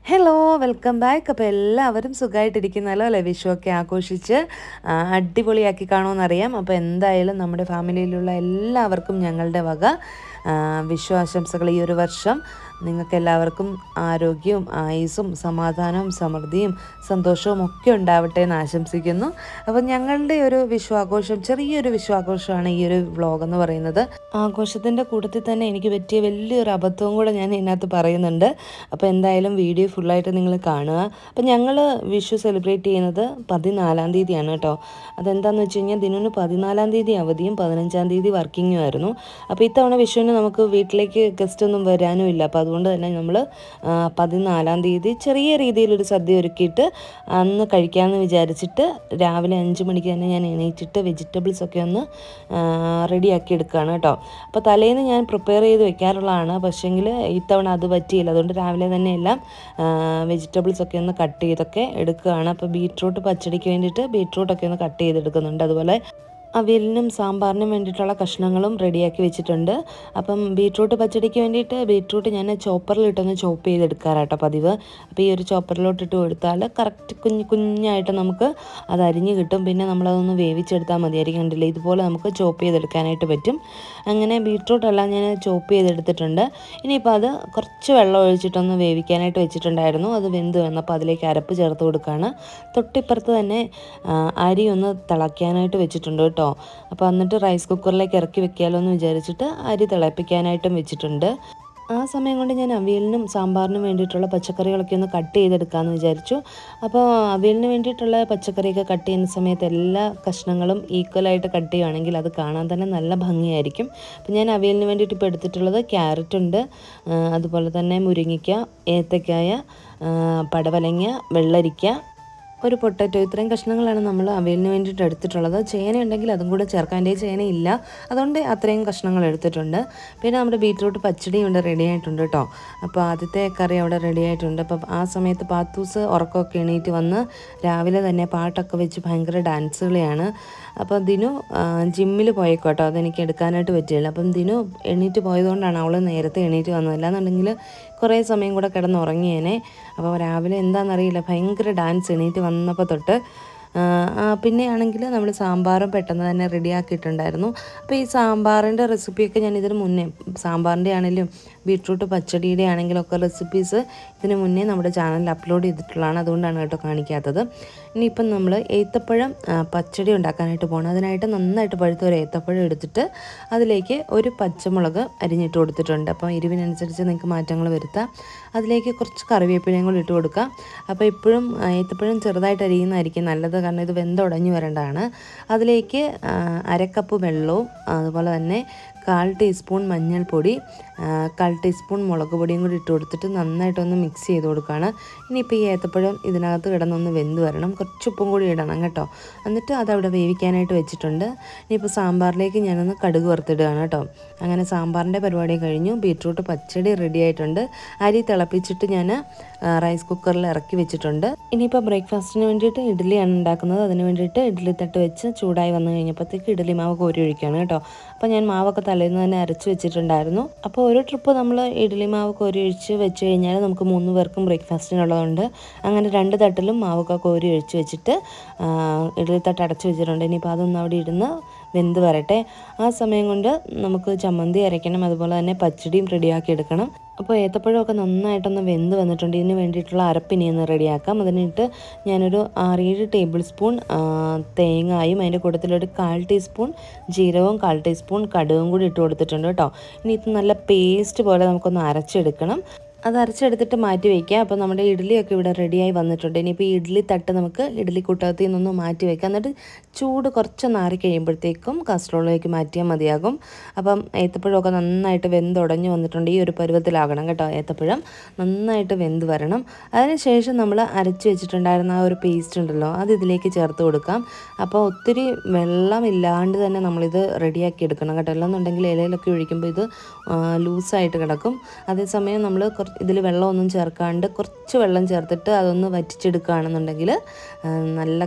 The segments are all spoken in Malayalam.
ഹലോ വെൽക്കം ബാക്ക് അപ്പോൾ എല്ലാവരും സുഖമായിട്ടിരിക്കുന്നല്ലോ അല്ലേ വിഷുവൊക്കെ ആഘോഷിച്ച് ആ, അടിപൊളിയാക്കി കാണുമെന്നറിയാം അപ്പോൾ എന്തായാലും നമ്മുടെ ഫാമിലിയിലുള്ള എല്ലാവർക്കും ഞങ്ങളുടെ വക ആ, വിഷു ആശംസകൾ ഈ ഒരു വർഷം നിങ്ങൾക്ക് എല്ലാവർക്കും ആരോഗ്യവും ആയുസ്സും സമാധാനവും സമൃദ്ധിയും സന്തോഷവും ഒക്കെ ഉണ്ടാവട്ടെ എന്ന് ആശംസിക്കുന്നു അപ്പോൾ ഞങ്ങളുടെ ഒരു വിഷു ആഘോഷം ചെറിയൊരു വിഷു ആഘോഷമാണ് ഈ ഒരു വ്ളോഗ് എന്ന് പറയുന്നത് ആഘോഷത്തിൻ്റെ കൂട്ടത്തിൽ തന്നെ എനിക്ക് പറ്റിയ വലിയൊരു അബദ്ധവും കൂടെ ഞാൻ ഇതിനകത്ത് പറയുന്നുണ്ട് അപ്പോൾ എന്തായാലും വീഡിയോ ഫുള്ളായിട്ട് നിങ്ങൾ കാണുക അപ്പോൾ ഞങ്ങൾ വിഷു സെലിബ്രേറ്റ് ചെയ്യുന്നത് പതിനാലാം തീയതിയാണ് കേട്ടോ അതെന്താണെന്ന് വെച്ച് കഴിഞ്ഞാൽ ദിനൂന് പതിനാലാം തീയതി അവധിയും പതിനഞ്ചാം തീയതി വർക്കിങ്ങും ആയിരുന്നു അപ്പോൾ ഇത്തവണ വിഷുവിന് നമുക്ക് വീട്ടിലേക്ക് ഗസ്റ്റ് ഒന്നും വരാനും ഇല്ല അപ്പോൾ അതുകൊണ്ട് തന്നെ നമ്മൾ പതിനാലാം തീയതി ചെറിയ രീതിയിലൊരു സദ്യ ഒരുക്കിയിട്ട് അന്ന് കഴിക്കാമെന്ന് വിചാരിച്ചിട്ട് രാവിലെ അഞ്ച് മണിക്ക് തന്നെ ഞാൻ എണീറ്റിട്ട് വെജിറ്റബിൾസ് ഒക്കെ ഒന്ന് റെഡിയാക്കി എടുക്കുകയാണ് കേട്ടോ അപ്പോൾ തലേന്ന് ഞാൻ പ്രിപ്പയർ ചെയ്ത് വെക്കാറുള്ളതാണ് പക്ഷേങ്കിൽ ഇത്തവണ അത് പറ്റിയില്ല അതുകൊണ്ട് രാവിലെ തന്നെ എല്ലാം വെജിറ്റബിൾസ് ഒക്കെ ഒന്ന് കട്ട് ചെയ്തൊക്കെ എടുക്കുകയാണ് അപ്പോൾ ബീട്രൂട്ട് പച്ചടിക്ക് വേണ്ടിയിട്ട് ബീട്രൂട്ടൊക്കെ ഒന്ന് കട്ട് ചെയ്തെടുക്കുന്നുണ്ട് അതുപോലെ അവിയലിനും സാമ്പാറിനും വേണ്ടിയിട്ടുള്ള കഷ്ണങ്ങളും റെഡിയാക്കി വെച്ചിട്ടുണ്ട് അപ്പം ബീട്രൂട്ട് പച്ചടിക്ക് വേണ്ടിയിട്ട് ബീട്രൂട്ട് ഞാൻ ചോപ്പറിലിട്ടൊന്ന് ചോപ്പ് ചെയ്തെടുക്കാറാട്ടോ പതിവ് അപ്പോൾ ഈ ഒരു ചോപ്പറിലോട്ട് ഇട്ട് കൊടുത്താൽ കറക്റ്റ് കുഞ്ഞ് കുഞ്ഞായിട്ട് നമുക്ക് അത് അരിഞ്ഞ് കിട്ടും പിന്നെ നമ്മളതൊന്ന് വേവിച്ചെടുത്താൽ മതിയായിരിക്കും കണ്ടില്ലേ ഇതുപോലെ നമുക്ക് ചോപ്പ് ചെയ്തെടുക്കാനായിട്ട് പറ്റും അങ്ങനെ ബീട്രൂട്ടെല്ലാം ഞാൻ ചോപ്പ് ചെയ്തെടുത്തിട്ടുണ്ട് ഇനിയിപ്പോൾ അത് കുറച്ച് വെള്ളം ഒഴിച്ചിട്ടൊന്ന് വേവിക്കാനായിട്ട് വെച്ചിട്ടുണ്ടായിരുന്നു അത് വെന്ത് വന്നപ്പോൾ അതിലേക്ക് അരപ്പ് ചേർത്ത് കൊടുക്കുകയാണ് തൊട്ടിപ്പുറത്ത് തന്നെ ആ, അരി ഒന്ന് തിളയ്ക്കാനായിട്ട് വെച്ചിട്ടുണ്ട് കേട്ടോ അപ്പോൾ എന്നിട്ട് റൈസ് കുക്കറിലേക്ക് ഇറക്കി വെക്കാമല്ലോ എന്ന് വിചാരിച്ചിട്ട് അരി തിളപ്പിക്കാനായിട്ടും വെച്ചിട്ടുണ്ട് ആ സമയം കൊണ്ട് ഞാൻ അവിയലിനും സാമ്പാറിനും വേണ്ടിയിട്ടുള്ള പച്ചക്കറികളൊക്കെ ഒന്ന് കട്ട് ചെയ്തെടുക്കാമെന്ന് വിചാരിച്ചു അപ്പോൾ അവിയലിന് വേണ്ടിയിട്ടുള്ള പച്ചക്കറിയൊക്കെ കട്ട് ചെയ്യുന്ന സമയത്ത് എല്ലാ കഷ്ണങ്ങളും ഈക്വലായിട്ട് കട്ട് ചെയ്യുകയാണെങ്കിൽ അത് കാണാൻ തന്നെ നല്ല ഭംഗിയായിരിക്കും അപ്പോൾ ഞാൻ അവിയലിന് വേണ്ടിയിട്ട് ഇപ്പോൾ എടുത്തിട്ടുള്ളത് ക്യാരറ്റ് ഉണ്ട് ആ, അതുപോലെ തന്നെ മുരിങ്ങിക്ക ഏത്തക്കായ ആ, പടവലങ്ങ വെള്ളരിക്ക ഒരു പൊട്ടറ്റോ ഇത്രയും കഷ്ണങ്ങളാണ് നമ്മൾ അവയിലിന് വേണ്ടിയിട്ട് എടുത്തിട്ടുള്ളത് ചേന ഉണ്ടെങ്കിൽ അതും കൂടെ ചേർക്കാൻ എൻ്റെ ചേന ഇല്ല അതുകൊണ്ട് അത്രയും കഷ്ണങ്ങൾ എടുത്തിട്ടുണ്ട് പിന്നെ നമ്മുടെ ബീറ്റ്റൂട്ട് പച്ചടി ഇവിടെ റെഡി ആയിട്ടുണ്ട് കേട്ടോ അപ്പോൾ ആദ്യത്തെ കറി അവിടെ റെഡി ആയിട്ടുണ്ട് അപ്പോൾ ആ സമയത്ത് പാത്തൂസ് ഉറക്കമൊക്കെ എണീറ്റ് വന്ന് രാവിലെ തന്നെ പാട്ടൊക്കെ വെച്ച് ഭയങ്കര ഡാൻസ് കളിയാണ് അപ്പോൾ ദിനു ജിമ്മിൽ പോയേക്കോട്ടോ അതെനിക്ക് എടുക്കാനായിട്ട് പറ്റിയില്ല അപ്പം ദിനു എണീറ്റ് പോയതുകൊണ്ടാണ് അവൾ നേരത്തെ എണീറ്റ് വന്നത് അല്ലാന്നുണ്ടെങ്കിൽ കുറേ സമയം കൂടെ കിടന്ന് ഉറങ്ങിയേനെ അപ്പോൾ രാവിലെ എന്താണെന്നറിയില്ല ഭയങ്കര ഡാൻസ് എണീറ്റ് വന്നപ്പോൾ തൊട്ട് ആ, ആ, പിന്നെ ആണെങ്കിൽ നമ്മൾ സാമ്പാറും പെട്ടെന്ന് തന്നെ റെഡിയാക്കിയിട്ടുണ്ടായിരുന്നു അപ്പോൾ ഈ സാമ്പാറിൻ്റെ റെസിപ്പിയൊക്കെ ഞാൻ ഇതിന് മുന്നേ സാമ്പാറിൻ്റെ ആണെങ്കിലും ബീട്രൂട്ട് പച്ചടിയുടെ ആണെങ്കിലും ഒക്കെ റെസിപ്പീസ് ഇതിന് മുന്നേ നമ്മുടെ ചാനലിൽ അപ്ലോഡ് ചെയ്തിട്ടുള്ളതാണ് അതുകൊണ്ടാണ് കേട്ടോ കാണിക്കാത്തത് ഇനിയിപ്പം നമ്മൾ ഏത്തപ്പഴം ആ, പച്ചടി ഉണ്ടാക്കാനായിട്ട് പോകണം അതിനായിട്ട് നന്നായിട്ട് പഴുത്ത ഒരു ഏത്തപ്പഴം എടുത്തിട്ട് അതിലേക്ക് ഒരു പച്ചമുളക് അരിഞ്ഞിട്ട് കൊടുത്തിട്ടുണ്ട് അപ്പോൾ എരിവിനനുസരിച്ച് നിങ്ങൾക്ക് മാറ്റങ്ങൾ വരുത്താം അതിലേക്ക് കുറച്ച് കറിവേപ്പിലയും കൂടി ഇട്ട് കൊടുക്കാം അപ്പോൾ ഇപ്പോഴും ആ, ഏത്തപ്പഴം ചെറുതായിട്ട് അരിയുന്നതായിരിക്കും നല്ലത് കാരണം ഇത് വെന്തുടഞ്ഞു വരേണ്ടതാണ് അതിലേക്ക് ആ, അരക്കപ്പ് വെള്ളവും അതുപോലെ തന്നെ കാൽ ടീസ്പൂൺ മഞ്ഞൾപ്പൊടി ആ, കാൽ ടീസ്പൂൺ മുളക് പൊടിയും കൂടി ഇട്ട് കൊടുത്തിട്ട് നന്നായിട്ടൊന്ന് മിക്സ് ചെയ്ത് കൊടുക്കുകയാണ് ഇനിയിപ്പോൾ ഈ ഏത്തപ്പഴം ഇതിനകത്ത് കിടന്നൊന്ന് വെന്ത് വരണം കുറച്ച് ഉപ്പും കൂടി ഇടണം കേട്ടോ എന്നിട്ട് അതവിടെ വേവിക്കാനായിട്ട് വെച്ചിട്ടുണ്ട് ഇനിയിപ്പോൾ സാമ്പാറിലേക്ക് ഞാനൊന്ന് കടുക് വറുത്തിടുകയാണ് കേട്ടോ അങ്ങനെ സാമ്പാറിൻ്റെ പരിപാടി കഴിഞ്ഞു ബീട്രൂട്ട് പച്ചടി റെഡി ആയിട്ടുണ്ട് അരി തിളപ്പിച്ചിട്ട് ഞാൻ റൈസ് കുക്കറിൽ ഇറക്കി വെച്ചിട്ടുണ്ട് ഇനിയിപ്പോൾ ബ്രേക്ക്ഫാസ്റ്റിന് വേണ്ടിയിട്ട് ഇഡ്ഡലിയാണ് ഉണ്ടാക്കുന്നത് അതിന് വേണ്ടിയിട്ട് ഇഡ്ഡലി തട്ട് വെച്ച് ചൂടായി വന്നു കഴിഞ്ഞപ്പോഴത്തേക്ക് ഇഡ്ഡലി മാവ് കോരി ഒഴിക്കുകയാണ് കേട്ടോ അപ്പോൾ ഞാൻ മാവൊക്കെ തലേന്ന് തന്നെ അരച്ച് വെച്ചിട്ടുണ്ടായിരുന്നു അപ്പോൾ ഒരു ട്രിപ്പ് നമ്മൾ ഇഡ്ഡലി മാവ് കോരി ഒഴിച്ച് വെച്ച് കഴിഞ്ഞാൽ നമുക്ക് മൂന്ന് പേർക്കും ബ്രേക്ക്ഫാസ്റ്റിനുള്ളതുകൊണ്ട് അങ്ങനെ രണ്ട് തട്ടിലും മാവൊക്കെ കോരി ഒഴിച്ച് വെച്ചിട്ട് ആ, ഇഡ്ഡലി തട്ട് അടച്ച് വെച്ചിട്ടുണ്ട് ഇനിയിപ്പോൾ അതൊന്ന് അവിടെ ഇരുന്ന് വെന്ത് വരട്ടെ ആ സമയം കൊണ്ട് നമുക്ക് ചമ്മന്തി അരയ്ക്കണം അതുപോലെ തന്നെ പച്ചടിയും റെഡിയാക്കി എടുക്കണം അപ്പോൾ ഏത്തപ്പഴമൊക്കെ നന്നായിട്ടൊന്ന് വെന്ത് വന്നിട്ടുണ്ട് ഇതിന് വേണ്ടിയിട്ടുള്ള അരപ്പിനി ഒന്ന് റെഡിയാക്കാം അതിനിട്ട് ഞാനൊരു ആറേഴ് ടേബിൾ സ്പൂൺ ആ, തേങ്ങായും അതിൻ്റെ കൂട്ടത്തിലൊരു കാൽ ടീസ്പൂൺ ജീരകവും കാൽ ടീസ്പൂൺ കടുകും കൂടി ഇട്ട് കൊടുത്തിട്ടുണ്ട് കേട്ടോ ഇനി ഇത് നല്ല പേസ്റ്റ് പോലെ നമുക്കൊന്ന് അരച്ചെടുക്കണം അത് അരച്ചെടുത്തിട്ട് മാറ്റി വയ്ക്കുക അപ്പോൾ നമ്മുടെ ഇഡ്ഡലിയൊക്കെ ഇവിടെ റെഡിയായി വന്നിട്ടുണ്ട് ഇനിയിപ്പോൾ ഈ ഇഡ്ഡലി തട്ട് നമുക്ക് ഇഡ്ഡലി കൂട്ടത്തിൽ നിന്നൊന്ന് മാറ്റി വയ്ക്കാം എന്നിട്ട് ചൂട് കുറച്ചൊന്ന് ആറി കഴിയുമ്പോഴത്തേക്കും കസ്ട്രോളിലേക്ക് മാറ്റിയാൽ മതിയാകും അപ്പം ഏത്തപ്പഴമൊക്കെ നന്നായിട്ട് വെന്തുടഞ്ഞ് വന്നിട്ടുണ്ട് ഈ ഒരു പരുവത്തിലാകണം കേട്ടോ ഏത്തപ്പഴം നന്നായിട്ട് വെന്ത് വരണം അതിനുശേഷം നമ്മൾ അരച്ച് വെച്ചിട്ടുണ്ടായിരുന്ന ആ ഒരു പേസ്റ്റ് ഉണ്ടല്ലോ അത് ഇതിലേക്ക് ചേർത്ത് കൊടുക്കാം അപ്പോൾ ഒത്തിരി വെള്ളമില്ലാണ്ട് തന്നെ നമ്മളിത് റെഡിയാക്കി എടുക്കണം കേട്ടോ അല്ലെന്നുണ്ടെങ്കിൽ ഇലയിലൊക്കെ ഒഴിക്കുമ്പോൾ ഇത് ലൂസായിട്ട് കിടക്കും അതേസമയം നമ്മൾ കുറച്ച് ഇതിൽ വെള്ളമൊന്നും ചേർക്കാണ്ട് കുറച്ച് വെള്ളം ചേർത്തിട്ട് അതൊന്ന് വറ്റിച്ചെടുക്കുകയാണെന്നുണ്ടെങ്കിൽ ആ, നല്ല കറക്റ്റ്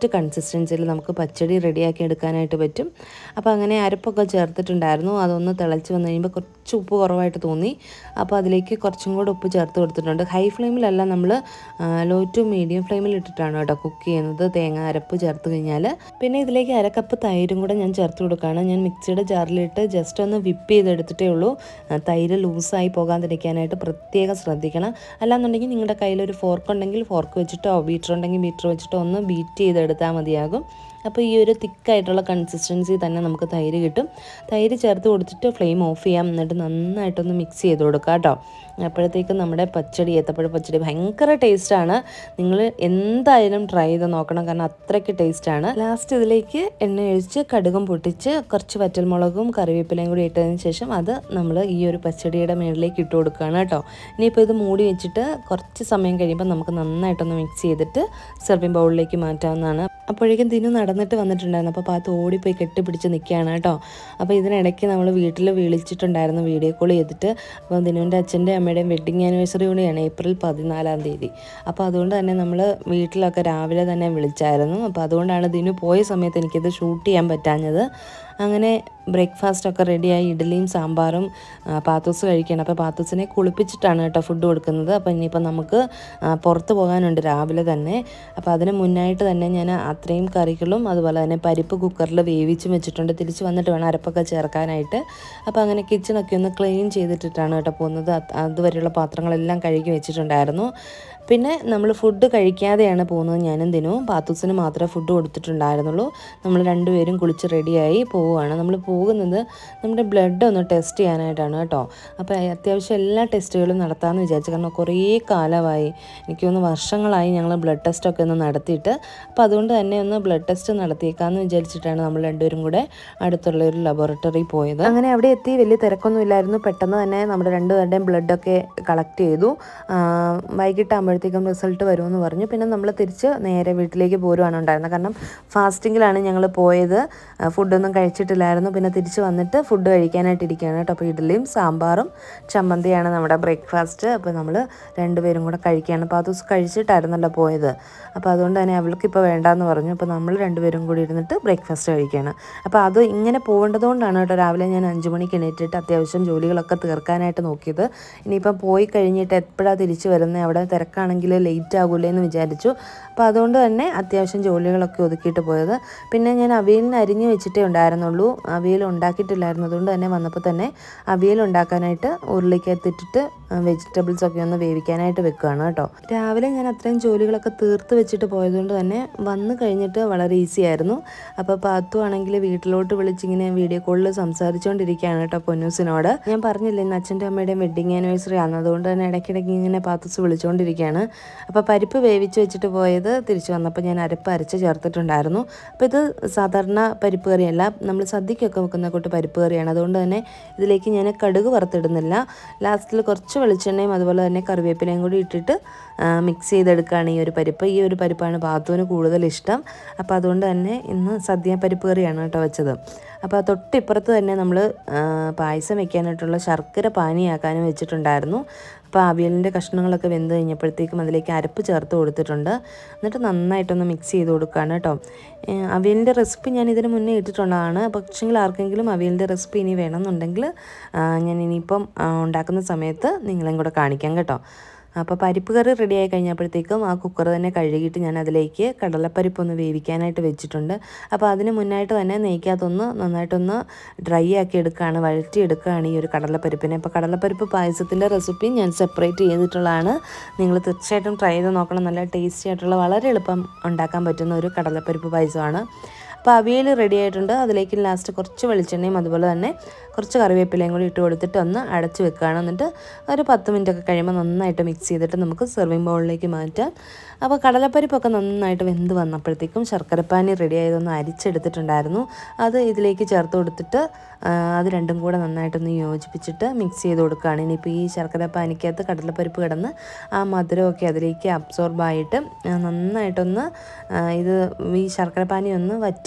കറക്റ്റ് കൺസിസ്റ്റൻസിയിൽ നമുക്ക് പച്ചടി റെഡിയാക്കി എടുക്കാനായിട്ട് പറ്റും അപ്പോൾ അങ്ങനെ അരപ്പൊക്കെ ചേർത്തിട്ടുണ്ടായിരുന്നു അതൊന്ന് തിളച്ച് വന്നു കഴിയുമ്പോൾ കുറച്ച് ഉപ്പ് കുറവായിട്ട് തോന്നി അപ്പോൾ അതിലേക്ക് കുറച്ചും കൂടെ ഉപ്പ് ചേർത്ത് കൊടുത്തിട്ടുണ്ട് ഹൈ ഫ്ലെയിമിലല്ല നമ്മൾ ലോ ടു മീഡിയം ഫ്ലെയിമിൽ ഇട്ടിട്ടാണ് കേട്ടോ കുക്ക് ചെയ്യുന്നത് തേങ്ങ അരപ്പ് ചേർത്ത് കഴിഞ്ഞാൽ പിന്നെ ഇതിലേക്ക് അര കപ്പ് തൈരും കൂടെ ഞാൻ ചേർത്ത് കൊടുക്കുകയാണ് ഞാൻ മിക്സിയുടെ ജാറിലിട്ട് ജസ്റ്റ് ഒന്ന് വിപ്പ് ചെയ്തെടുത്തിട്ടേ ഉള്ളൂ ആ, തൈര് ലൂസായി പോകാതിരിക്കാനായിട്ട് പ്രത്യേകം ശ്രദ്ധിക്കണം അല്ലാന്നുണ്ടെങ്കിൽ നിങ്ങളുടെ കയ്യിലൊരു ഫോർക്ക് ഉണ്ടെങ്കിൽ ഫോർക്ക് വെച്ചിട്ടോ ബീറ്റർ ഉണ്ടെങ്കിൽ ബീറ്റർ വെച്ചിട്ടോ ഒന്ന് ബീറ്റ് ചെയ്തെടുത്താൽ മതിയാകും അപ്പോൾ ഈ ഒരു തിക്കായിട്ടുള്ള കൺസിസ്റ്റൻസി തന്നെ നമുക്ക് തൈര് കിട്ടും തൈര് ചേർത്ത് കൊടുത്തിട്ട് ഫ്ലെയിം ഓഫ് ചെയ്യാം എന്നിട്ട് നന്നായിട്ടൊന്ന് മിക്സ് ചെയ്ത് കൊടുക്കുക കേട്ടോ അപ്പോഴത്തേക്കും നമ്മുടെ പച്ചടി ഏത്തപ്പഴ പച്ചടി ഭയങ്കര ടേസ്റ്റാണ് നിങ്ങൾ എന്തായാലും ട്രൈ ചെയ്ത് നോക്കണം കാരണം അത്രയ്ക്ക് ടേസ്റ്റാണ് ലാസ്റ്റ് ഇതിലേക്ക് എണ്ണ ഒഴിച്ച് കടുകും പൊട്ടിച്ച് കുറച്ച് വറ്റൽമുളകും കറിവേപ്പിലയും കൂടി ഇട്ടതിന് ശേഷം അത് നമ്മൾ ഈ ഒരു പച്ചടിയുടെ മുകളിലേക്ക് ഇട്ട് കൊടുക്കുകയാണ് കേട്ടോ ഇനിയിപ്പോൾ ഇത് മൂടി വെച്ചിട്ട് കുറച്ച് സമയം കഴിയുമ്പോൾ നമുക്ക് നന്നായിട്ടൊന്ന് മിക്സ് ചെയ്തിട്ട് സെർവിങ് ബൗളിലേക്ക് മാറ്റാവുന്നതാണ് അപ്പോഴേക്കും ദിനു നടന്നിട്ട് വന്നിട്ടുണ്ടായിരുന്നു അപ്പോൾ പാത്ത് ഓടിപ്പോയി കെട്ടിപ്പിടിച്ച് നിൽക്കുകയാണ് കേട്ടോ അപ്പോൾ ഇതിനിടയ്ക്ക് നമ്മൾ വീട്ടിൽ വിളിച്ചിട്ടുണ്ടായിരുന്നു വീഡിയോ കോൾ ചെയ്തിട്ട് അപ്പോൾ ദിനുവിൻ്റെ അച്ഛൻ്റെ അമ്മയുടെയും വെഡ്ഡിങ് ആനിവേഴ്സറി കൂടിയാണ് ഏപ്രിൽ പതിനാലാം തീയതി അപ്പോൾ അതുകൊണ്ട് തന്നെ നമ്മൾ വീട്ടിലൊക്കെ രാവിലെ തന്നെ വിളിച്ചായിരുന്നു അപ്പോൾ അതുകൊണ്ടാണ് ദിനു പോയ സമയത്ത് എനിക്കിത് ഷൂട്ട് ചെയ്യാൻ പറ്റാഞ്ഞത് അങ്ങനെ ബ്രേക്ക്ഫാസ്റ്റ് ഒക്കെ റെഡിയായി ഇഡ്ഡലിയും സാമ്പാറും ആ, പാത്തൂസ് കഴിക്കണം അപ്പോൾ പാത്തൂസിനെ കുളിപ്പിച്ചിട്ടാണ് കേട്ടോ ഫുഡ് കൊടുക്കുന്നത് അപ്പോൾ ഇനിയിപ്പോൾ നമുക്ക് ആ, പുറത്ത് പോകാനുണ്ട് രാവിലെ തന്നെ അപ്പോൾ അതിന് മുന്നായിട്ട് തന്നെ ഞാൻ അത്രയും കറികളും അതുപോലെ തന്നെ പരിപ്പ് കുക്കറിൽ വേവിച്ചും വെച്ചിട്ടുണ്ട് തിരിച്ച് വന്നിട്ട് വേണം അരപ്പൊക്കെ ചേർക്കാനായിട്ട് അപ്പോൾ അങ്ങനെ കിച്ചണൊക്കെ ഒന്ന് ക്ലീൻ ചെയ്തിട്ടിട്ടാണ് കേട്ടോ പോകുന്നത് അത് അതുവരെയുള്ള പാത്രങ്ങളെല്ലാം കഴുകി വെച്ചിട്ടുണ്ടായിരുന്നു പിന്നെ നമ്മൾ ഫുഡ് കഴിക്കാതെയാണ് പോകുന്നത് ഞാനും ദിനവും പാത്തൂസിന് മാത്രമേ ഫുഡ് കൊടുത്തിട്ടുണ്ടായിരുന്നുള്ളൂ നമ്മൾ രണ്ടുപേരും കുളിച്ച് റെഡിയായി പോവുകയാണ് നമ്മൾ പോകുന്നത് നമ്മുടെ ബ്ലഡ് ഒന്ന് ടെസ്റ്റ് ചെയ്യാനായിട്ടാണ് കേട്ടോ അപ്പോൾ അത്യാവശ്യം എല്ലാ ടെസ്റ്റുകളും നടത്താമെന്ന് വിചാരിച്ചു കാരണം കുറേ കാലമായി എനിക്ക് തോന്നുന്നു വർഷങ്ങളായി ഞങ്ങൾ ബ്ലഡ് ടെസ്റ്റൊക്കെ ഒന്ന് നടത്തിയിട്ട് അപ്പോൾ അതുകൊണ്ട് തന്നെ ഒന്ന് ബ്ലഡ് ടെസ്റ്റ് നടത്തിയേക്കാമെന്ന് വിചാരിച്ചിട്ടാണ് നമ്മൾ രണ്ടുപേരും കൂടെ അടുത്തുള്ള ഒരു ലബോറട്ടറി പോയത് അങ്ങനെ അവിടെ എത്തി വലിയ തിരക്കൊന്നും ഇല്ലായിരുന്നു പെട്ടെന്ന് തന്നെ നമ്മുടെ രണ്ടുപേരുടെയും ബ്ലഡൊക്കെ കളക്ട് ചെയ്തു ആ, വൈകിട്ടാകുമ്പോഴത്തേക്കും റിസൾട്ട് വരുമെന്ന് പറഞ്ഞു പിന്നെ നമ്മൾ തിരിച്ച് നേരെ വീട്ടിലേക്ക് പോരുവാണ് ഉണ്ടായിരുന്നത് കാരണം ഫാസ്റ്റിങ്ങിലാണ് ഞങ്ങൾ പോയത് ആ, ഫുഡൊന്നും കഴിച്ചിട്ടില്ലായിരുന്നു പിന്നെ തിരിച്ച് വന്നിട്ട് ഫുഡ് കഴിക്കാനായിട്ട് ഇരിക്കുകയാണ് കേട്ടോ അപ്പോൾ ഇഡ്ഡലിയും സാമ്പാറും ചമ്മന്തിയാണ് നമ്മുടെ ബ്രേക്ക്ഫാസ്റ്റ് അപ്പോൾ നമ്മൾ രണ്ടുപേരും കൂടെ കഴിക്കുകയാണ് അപ്പോൾ അത് കഴിച്ചിട്ടായിരുന്നല്ലോ പോയത് അപ്പോൾ അതുകൊണ്ട് തന്നെ അവൾക്കിപ്പോൾ വേണ്ടാന്ന് പറഞ്ഞു അപ്പോൾ നമ്മൾ രണ്ടുപേരും കൂടി ഇരുന്നിട്ട് ബ്രേക്ക്ഫാസ്റ്റ് കഴിക്കുകയാണ് അപ്പോൾ അത് ഇങ്ങനെ പോകേണ്ടതുകൊണ്ടാണ് കേട്ടോ രാവിലെ ഞാൻ അഞ്ച് മണിക്ക് എണീറ്റിട്ട് അത്യാവശ്യം ജോലികളൊക്കെ തീർക്കാനായിട്ട് നോക്കിയത് ഇനിയിപ്പം പോയി കഴിഞ്ഞിട്ട് എപ്പോഴാണ് തിരിച്ച് വരുന്നത് അവിടെ തിരക്കാണെങ്കിൽ ലേറ്റ് ആകൂലേ എന്ന് വിചാരിച്ചു അപ്പോൾ അതുകൊണ്ട് തന്നെ അത്യാവശ്യം ജോലികളൊക്കെ ഒതുക്കിയിട്ട് പോയത് പിന്നെ ഞാൻ അവിയലിന് അരിഞ്ഞ് വെച്ചിട്ടേ ഉണ്ടായിരുന്നുള്ളൂ അവിയൽ ഉണ്ടാക്കിയിട്ടില്ലായിരുന്നു അതുകൊണ്ട് തന്നെ വന്നപ്പോൾ തന്നെ അവിയൽ ഉണ്ടാക്കാനായിട്ട് ഉരുളിക്കകത്തിട്ടിട്ട് വെജിറ്റബിൾസ് ഒക്കെ ഒന്ന് വേവിക്കാനായിട്ട് വെക്കുകയാണ് കേട്ടോ രാവിലെ ഞാൻ അത്രയും ജോലികളൊക്കെ തീർത്ത് വെച്ചിട്ട് പോയതുകൊണ്ട് തന്നെ വന്ന് കഴിഞ്ഞിട്ട് വളരെ ഈസി ആയിരുന്നു അപ്പോൾ പാത്തു ആണെങ്കിൽ വീട്ടിലോട്ട് വിളിച്ചിങ്ങനെ വീഡിയോ കോളിൽ സംസാരിച്ചുകൊണ്ടിരിക്കുകയാണ് കേട്ടോ പൊന്നൂസിനോട് ഞാൻ പറഞ്ഞില്ലേ ഇന്ന് അച്ഛൻ്റെ അമ്മയുടെയും വെഡ്ഡിങ് ആനിവേഴ്സറി ആണ് അതുകൊണ്ട് തന്നെ ഇടയ്ക്കിടയ്ക്ക് ഇങ്ങനെ പാത്തൂസ് വിളിച്ചുകൊണ്ടിരിക്കുകയാണ് അപ്പോൾ പരിപ്പ് വേവിച്ച് വെച്ചിട്ട് പോയത് തിരിച്ചു വന്നപ്പോൾ ഞാൻ അരപ്പ് അരച്ച് ചേർത്തിട്ടുണ്ടായിരുന്നു അപ്പോൾ ഇത് സാധാരണ പരിപ്പ് കറിയല്ല നമ്മൾ സദ്യക്കൊക്കെ വെക്കുന്ന കൂട്ട് പരിപ്പ് കറിയാണ് അതുകൊണ്ട് തന്നെ ഇതിലേക്ക് ഞാൻ കടുക് വറുത്തിടുന്നില്ല ലാസ്റ്റിൽ കുറച്ച് വെളിച്ചെണ്ണയും അതുപോലെ തന്നെ കറിവേപ്പിലയും കൂടി ഇട്ടിട്ട് മിക്സ് ചെയ്തെടുക്കുകയാണ് ഈ ഒരു പരിപ്പ് ഈ ഒരു പരിപ്പാണ് പാത്തുവിന് കൂടുതൽ ഇഷ്ടം അപ്പോൾ അതുകൊണ്ട് തന്നെ ഇന്ന് സദ്യ പരിപ്പ് കറിയാണ് കേട്ടോ വെച്ചത് അപ്പോൾ തൊട്ടിപ്പുറത്ത് തന്നെ നമ്മൾ പായസം വെക്കാനായിട്ടുള്ള ശർക്കര പാനിയാക്കാനും വെച്ചിട്ടുണ്ടായിരുന്നു അപ്പോൾ അവിയലിൻ്റെ കഷ്ണങ്ങളൊക്കെ വെന്ത് കഴിഞ്ഞപ്പോഴത്തേക്കും അതിലേക്ക് അരപ്പ് ചേർത്ത് കൊടുത്തിട്ടുണ്ട് എന്നിട്ട് നന്നായിട്ടൊന്ന് മിക്സ് ചെയ്ത് കൊടുക്കുകയാണ് കേട്ടോ ഏഹ് അവിയലിൻ്റെ റെസിപ്പി ഞാൻ ഇതിന് മുന്നേ ഇട്ടിട്ടുള്ളതാണ് പക്ഷെങ്കിൽ ആർക്കെങ്കിലും അവിയലിൻ്റെ റെസിപ്പി ഇനി വേണമെന്നുണ്ടെങ്കിൽ ആ, ഞാൻ ഇനിയിപ്പം ആ, ഉണ്ടാക്കുന്ന സമയത്ത് നിങ്ങളെയും കൂടെ കാണിക്കാം കേട്ടോ അപ്പോൾ പരിപ്പ് കറി റെഡി ആയി കഴിഞ്ഞപ്പോഴത്തേക്കും ആ കുക്കർ തന്നെ കഴുകിയിട്ട് ഞാൻ അതിലേക്ക് കടലപ്പരിപ്പ് ഒന്ന് വേവിക്കാനായിട്ട് വെച്ചിട്ടുണ്ട് അപ്പോൾ അതിന് മുന്നായിട്ട് തന്നെ നെയ്ക്കകത്തൊന്ന് നന്നായിട്ടൊന്ന് ഡ്രൈ ആക്കി എടുക്കുകയാണ് വഴറ്റി എടുക്കുകയാണ് ഈ ഒരു കടലപ്പരിപ്പിനെ അപ്പോൾ കടലപ്പരിപ്പ് പായസത്തിൻ്റെ റെസിപ്പി ഞാൻ സെപ്പറേറ്റ് ചെയ്തിട്ടുള്ളതാണ് നിങ്ങൾ തീർച്ചയായിട്ടും ട്രൈ ചെയ്ത് നോക്കണം നല്ല ടേസ്റ്റി ആയിട്ടുള്ള വളരെ എളുപ്പം ഉണ്ടാക്കാൻ പറ്റുന്ന ഒരു കടലപ്പരിപ്പ് പായസമാണ് അപ്പോൾ അവിയൽ റെഡി ആയിട്ടുണ്ട് അതിലേക്ക് ലാസ്റ്റ് കുറച്ച് വെളിച്ചെണ്ണയും അതുപോലെ തന്നെ കുറച്ച് കറിവേപ്പിലയും കൂടി ഇട്ട് കൊടുത്തിട്ട് ഒന്ന് അടച്ച് വെക്കുകയാണ് എന്നിട്ട് ഒരു പത്ത് മിനിറ്റ് ഒക്കെ കഴിയുമ്പോൾ നന്നായിട്ട് മിക്സ് ചെയ്തിട്ട് നമുക്ക് സെർവിങ് ബൗളിലേക്ക് മാറ്റാം അപ്പോൾ കടലപ്പരിപ്പൊക്കെ നന്നായിട്ട് വെന്ത് വന്നപ്പോഴത്തേക്കും ശർക്കരപ്പാനി റെഡി ആയതൊന്ന് അരിച്ചെടുത്തിട്ടുണ്ടായിരുന്നു അത് ഇതിലേക്ക് ചേർത്ത് കൊടുത്തിട്ട് ആ, അത് രണ്ടും കൂടെ നന്നായിട്ടൊന്ന് യോജിപ്പിച്ചിട്ട് മിക്സ് ചെയ്ത് കൊടുക്കുകയാണ് ഇനിയിപ്പോൾ ഈ ശർക്കരപ്പാനിക്കകത്ത് കടലപ്പരിപ്പ് കിടന്ന് ആ മധുരമൊക്കെ അതിലേക്ക് അബ്സോർബായിട്ട് നന്നായിട്ടൊന്ന് ആ, ഇത് ഈ ശർക്കരപ്പാനി ഒന്ന് വറ്റി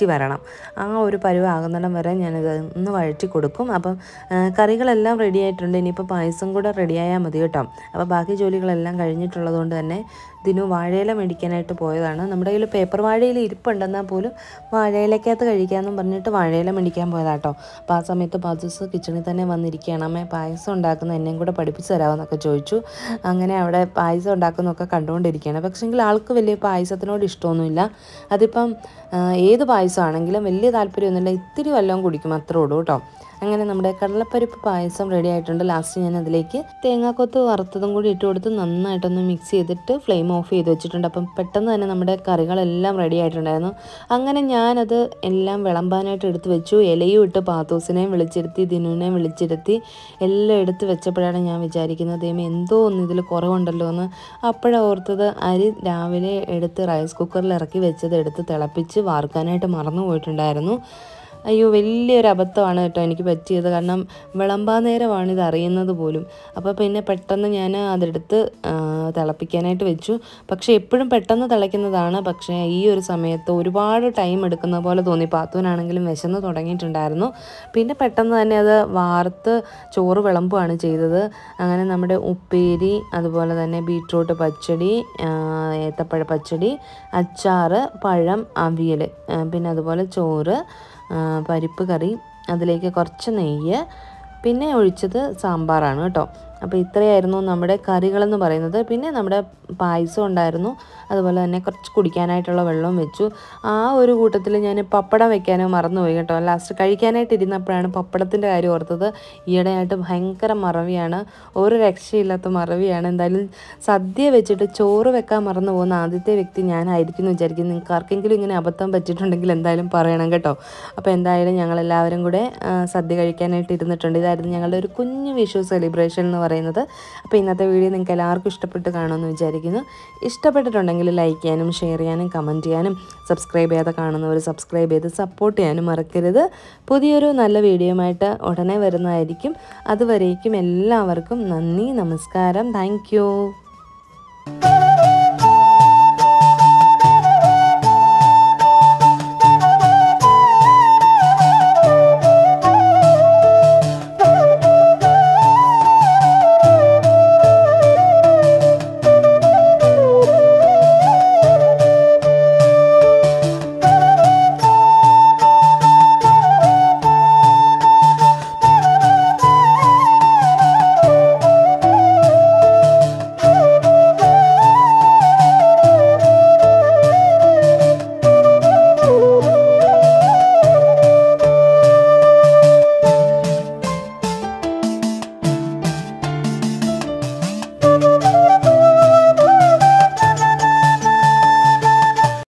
വറ്റി വരണം ആ ഒരു പരുവാകുന്നിടം വരെ ഞാനിത് ഒന്ന് വഴറ്റി കൊടുക്കും അപ്പം ആ, കറികളെല്ലാം റെഡി ആയിട്ടുണ്ട് ഇനിയിപ്പോൾ പായസം കൂടെ റെഡിയായാൽ മതി കേട്ടോ അപ്പോൾ ബാക്കി ജോലികളെല്ലാം കഴിഞ്ഞിട്ടുള്ളത് കൊണ്ട് തന്നെ ദിനു വാഴയില മേടിക്കാനായിട്ട് പോയതാണ് നമ്മുടെ കയ്യിൽ പേപ്പർ വാഴയില ഇരിപ്പുണ്ടെന്നാൽ പോലും വാഴയിലക്കകത്ത് കഴിക്കാമെന്നും പറഞ്ഞിട്ട് വാഴയില മേടിക്കാൻ പോയതാട്ടോ അപ്പോൾ ആ സമയത്ത് പാച്ചസ് കിച്ചണിൽ തന്നെ വന്നിരിക്കുകയാണ് അമ്മേ പായസം ഉണ്ടാക്കുന്ന എന്നെയും കൂടെ പഠിപ്പിച്ച് തരാമെന്നൊക്കെ ചോദിച്ചു അങ്ങനെ അവിടെ പായസം ഉണ്ടാക്കുന്നതൊക്കെ കണ്ടുകൊണ്ടിരിക്കുകയാണ് പക്ഷേങ്കിൽ ആൾക്ക് വലിയ പായസത്തിനോട് ഇഷ്ടമൊന്നുമില്ല അതിപ്പം ആ, ഏത് പായസമാണെങ്കിലും വലിയ താല്പര്യമൊന്നുമില്ല ഇത്തിരി വല്ലതും കുടിക്കും അത്രേ ഉള്ളൂ കേട്ടോ അങ്ങനെ നമ്മുടെ കടലപ്പരിപ്പ് പായസം റെഡി ആയിട്ടുണ്ട് ലാസ്റ്റ് ഞാൻ അതിലേക്ക് തേങ്ങാക്കൊത്ത് വറുത്തതും കൂടി ഇട്ട് കൊടുത്ത് നന്നായിട്ടൊന്ന് മിക്സ് ചെയ്തിട്ട് ഫ്ലെയിം ഓഫ് ചെയ്ത് വെച്ചിട്ടുണ്ട് അപ്പം പെട്ടെന്ന് തന്നെ നമ്മുടെ കറികളെല്ലാം റെഡി ആയിട്ടുണ്ടായിരുന്നു അങ്ങനെ ഞാനത് എല്ലാം വിളമ്പാനായിട്ട് എടുത്ത് വെച്ചു ഇലയും ഇട്ട് പാത്തോസിനെയും വിളിച്ചിരുത്തി ദിനുവിനെയും വിളിച്ചിരുത്തി എല്ലാം എടുത്ത് വെച്ചപ്പോഴാണ് ഞാൻ വിചാരിക്കുന്നത് ദൈവം എന്തോ ഒന്ന് ഇതിൽ കുറവുണ്ടല്ലോ എന്ന് അപ്പോഴാണ് ഓർത്തത് അരി രാവിലെ എടുത്ത് റൈസ് കുക്കറിൽ ഇറക്കി വെച്ചത് എടുത്ത് തിളപ്പിച്ച് വാർക്കാനായിട്ട് മറന്നു പോയിട്ടുണ്ടായിരുന്നു അയ്യോ വലിയൊരു അബദ്ധമാണ് കേട്ടോ എനിക്ക് പറ്റിയത് കാരണം വിളമ്പാ നേരമാണ് ഇത് അറിയുന്നത് പോലും അപ്പോൾ പിന്നെ പെട്ടെന്ന് ഞാൻ അതെടുത്ത് ആ, തിളപ്പിക്കാനായിട്ട് വെച്ചു പക്ഷേ എപ്പോഴും പെട്ടെന്ന് തിളയ്ക്കുന്നതാണ് പക്ഷേ ഈ ഒരു സമയത്ത് ഒരുപാട് ടൈം എടുക്കുന്ന പോലെ തോന്നി പാത്തൂനാണെങ്കിലും വിശന്ന് തുടങ്ങിയിട്ടുണ്ടായിരുന്നു പിന്നെ പെട്ടെന്ന് തന്നെ അത് വാർത്ത് ചോറ് വിളമ്പുകയാണ് ചെയ്തത് അങ്ങനെ നമ്മുടെ ഉപ്പേരി അതുപോലെ തന്നെ ബീട്രൂട്ട് പച്ചടി ആ, ഏത്തപ്പഴ പച്ചടി അച്ചാറ് പഴം അവിയൽ ആ, പിന്നെ അതുപോലെ ചോറ് ആ, പരിപ്പ് കറി അതിലേക്ക് കുറച്ച് നെയ്യ് പിന്നെ ഒഴിച്ചത് സാമ്പാറാണ് കേട്ടോ അപ്പോൾ ഇത്രയായിരുന്നു നമ്മുടെ കറികളെന്ന് പറയുന്നത് പിന്നെ നമ്മുടെ പായസം ഉണ്ടായിരുന്നു അതുപോലെ തന്നെ കുറച്ച് കുടിക്കാനായിട്ടുള്ള വെള്ളവും വെച്ചു ആ ഒരു കൂട്ടത്തിൽ ഞാൻ പപ്പടം വെക്കാനോ മറന്നുപോയി കേട്ടോ ലാസ്റ്റ് കഴിക്കാനായിട്ട് ഇരുന്നപ്പോഴാണ് പപ്പടത്തിൻ്റെ കാര്യം ഓർത്തത് ഈയിടെയായിട്ട് ഭയങ്കര മറവിയാണ് ഒരു രക്ഷയില്ലാത്ത മറവിയാണ് എന്തായാലും സദ്യ വെച്ചിട്ട് ചോറ് വെക്കാൻ മറന്നു പോകുന്ന ആദ്യത്തെ വ്യക്തി ഞാനായിരിക്കും എന്ന് വിചാരിക്കുന്നു നിങ്ങൾക്ക് ആർക്കെങ്കിലും ഇങ്ങനെ അബദ്ധം പറ്റിയിട്ടുണ്ടെങ്കിൽ എന്തായാലും പറയണം കേട്ടോ അപ്പോൾ എന്തായാലും ഞങ്ങളെല്ലാവരും കൂടെ ആ, സദ്യ കഴിക്കാനായിട്ട് ഇരുന്നിട്ടുണ്ട് ഇതായിരുന്നു ഞങ്ങളുടെ ഒരു കുഞ്ഞു വിഷു സെലിബ്രേഷൻ എന്ന് പറയുന്നത് അപ്പോൾ ഇന്നത്തെ വീഡിയോ നിങ്ങൾക്ക് എല്ലാവർക്കും ഇഷ്ടപ്പെട്ട് കാണുമെന്ന് വിചാരിക്കുന്നു ഇഷ്ടപ്പെട്ടിട്ടുണ്ടെങ്കിൽ ലൈക്ക് ചെയ്യാനും ഷെയർ ചെയ്യാനും കമൻറ്റ് ചെയ്യാനും സബ്സ്ക്രൈബ് ചെയ്യാതെ കാണുന്നവർ സബ്സ്ക്രൈബ് ചെയ്ത് സപ്പോർട്ട് ചെയ്യാനും മറക്കരുത് പുതിയൊരു നല്ല വീഡിയോയുമായിട്ട് ഉടനെ വരുന്നതായിരിക്കും അതുവരേക്കും എല്ലാവർക്കും നന്ദി നമസ്കാരം താങ്ക്